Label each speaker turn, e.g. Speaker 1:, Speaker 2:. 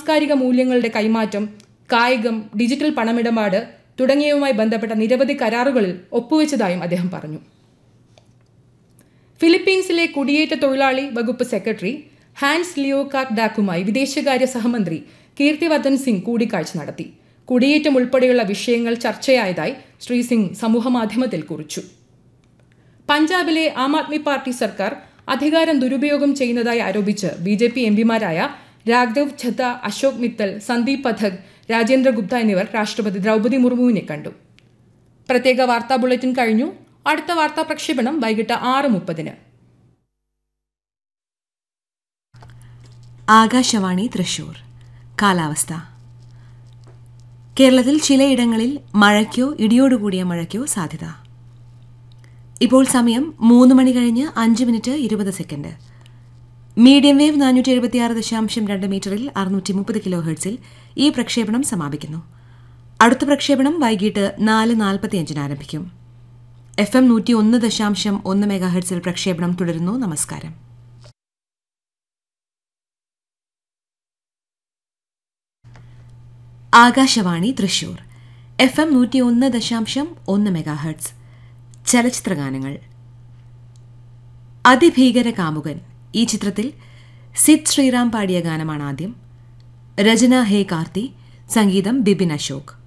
Speaker 1: സാംസ്കാരിക മൂല്യങ്ങളുടെ കൈമാറ്റം കായികം ഡിജിറ്റൽ പണമിടപാട് തുടങ്ങിയവയുമായി ബന്ധപ്പെട്ട നിരവധി കരാറുകളിൽ ഒപ്പുവെച്ചതായും അദ്ദേഹം പറഞ്ഞു ഫിലിപ്പീൻസിലെ കുടിയേറ്റ തൊഴിലാളി വകുപ്പ് സെക്രട്ടറി ഹാൻസ് ലിയോകാക് ഡാക്കുമായി വിദേശകാര്യ സഹമന്ത്രി കീർത്തിവർദ്ധൻ സിംഗ് കൂടിക്കാഴ്ച നടത്തി കുടിയേറ്റം ഉൾപ്പെടെയുള്ള വിഷയങ്ങൾ ചർച്ചയായതായി ശ്രീ സിംഗ് സമൂഹമാധ്യമത്തിൽ കുറിച്ചു പഞ്ചാബിലെ ആം ആദ്മി പാർട്ടി സർക്കാർ അധികാരം ദുരുപയോഗം ചെയ്യുന്നതായി ആരോപിച്ച് ബി ജെ പി എംപിമാരായ രാഘവ് ഛത്ത അശോക് മിത്തൽ സന്ദീപ് പഥക് രാജേന്ദ്ര ഗുപ്ത എന്നിവർ രാഷ്ട്രപതി ദ്രൗപദി മുർമുവിനെ കണ്ടു പ്രത്യേക വാർത്താ ബുള്ളറ്റിൻ കഴിഞ്ഞു അടുത്ത വാർത്താ പ്രക്ഷേപണം വൈകിട്ട് ആറ് മുപ്പതിന്
Speaker 2: ആകാശവാണി തൃശൂർ കാലാവസ്ഥ കേരളത്തിൽ ചിലയിടങ്ങളിൽ മഴയ്ക്കോ ഇടിയോടുകൂടിയ മഴയ്ക്കോ സാധ്യത ഇപ്പോൾ സമയം മൂന്ന് മണി കഴിഞ്ഞ് അഞ്ച് മിനിറ്റ് ഇരുപത് സെക്കൻഡ് മീഡിയം വേവ് നാനൂറ്റി എഴുപത്തിയാറ് ദശാംശം രണ്ട് മീറ്ററിൽ അറുന്നൂറ്റി മുപ്പത് കിലോ ഹെർട്സിൽ ഈ പ്രക്ഷേപണം സമാപിക്കുന്നു അടുത്ത പ്രക്ഷേപണം വൈകിട്ട് നാല് നാൽപ്പത്തിയഞ്ചിന് ആരംഭിക്കും എഫ് എം നൂറ്റി ഒന്ന് ദശാംശം ഒന്ന് മെഗാ ഹെർട്സിൽ പ്രക്ഷേപണം തുടരുന്നു നമസ്കാരം ആകാശവാണി തൃശൂർ എഫ് എം നൂറ്റി ഒന്ന് ദശാംശം ഒന്ന് മെഗാ ഹെർട്സ് ചലച്ചിത്രഗാനങ്ങൾ അതിഭീകര കാമുകൻ ഈ ചിത്രത്തിൽ സിദ് ശ്രീറാം പാടിയ ഗാനമാണ് ആദ്യം രചന ഹേ കാർത്തി സംഗീതം ബിപിൻ അശോക്